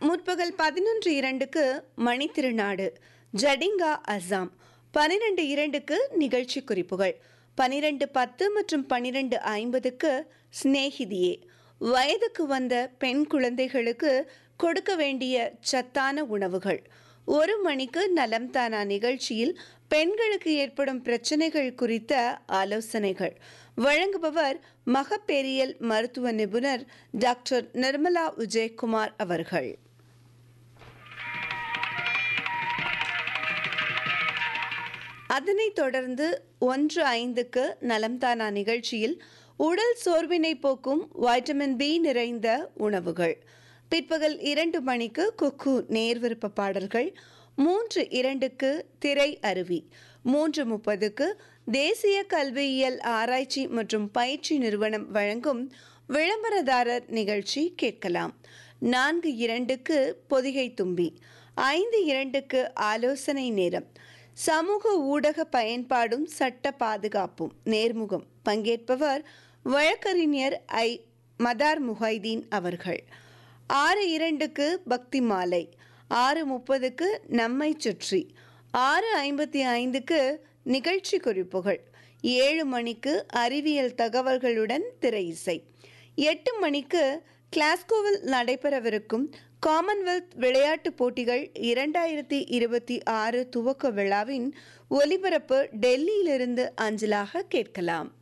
முற்பகல் பதினொன்று இரண்டுக்கு மணித்திருநாடு ஜடிங்கா அஸ்ஸாம் பனிரெண்டு இரண்டுக்கு நிகழ்ச்சி குறிப்புகள் பனிரெண்டு பத்து மற்றும் பனிரெண்டு ஐம்பதுக்கு சிநேகிதியே வயதுக்கு வந்த பெண் குழந்தைகளுக்கு கொடுக்க வேண்டிய சத்தான உணவுகள் ஒரு மணிக்கு நலம் தானா நிகழ்ச்சியில் பெண்களுக்கு ஏற்படும் பிரச்சனைகள் குறித்த ஆலோசனைகள் வழங்குபவர் மகப்பேரியல் மருத்துவ நிபுணர் டாக்டர் நிர்மலா விஜயகுமார் அவர்கள் அதனைத் தொடர்ந்து ஒன்று ஐந்துக்கு நலம்தானா நிகழ்ச்சியில் உடல் சோர்வினை போக்கும் வைட்டமின் பி நிறைந்த உணவுகள் பிற்பகல் இரண்டு மணிக்கு குக்கு நேர்விருப்ப பாடல்கள் மூன்று இரண்டுக்கு திரை அருவி மூன்று முப்பதுக்கு தேசிய கல்வியியல் ஆராய்ச்சி மற்றும் பயிற்சி நிறுவனம் வழங்கும் விளம்பரதாரர் நிகழ்ச்சி கேட்கலாம் நான்கு இரண்டுக்கு பொதிகை தும்பி ஐந்து இரண்டுக்கு ஆலோசனை நேரம் சமூக ஊடக பயன்பாடும் சட்ட பாதுகாப்பும் நேர்முகம் பங்கேற்பவர் வழக்கறிஞர் ஐ மதார் முஹைதீன் அவர்கள் ஆறு இரண்டுக்கு பக்தி மாலை ஆறு முப்பதுக்கு நம்மை சுற்றி ஆறு ஐம்பத்தி ஐந்துக்கு நிகழ்ச்சி குறிப்புகள் ஏழு மணிக்கு அறிவியல் தகவல்களுடன் திரை இசை எட்டு மணிக்கு கிளாஸ்கோவில் நடைபெறவிருக்கும் காமன்வெல்த் விளையாட்டுப் போட்டிகள் இரண்டாயிரத்தி இருபத்தி ஆறு துவக்க விழாவின் ஒலிபரப்பு டெல்லியிலிருந்து அஞ்சலாக கேட்கலாம்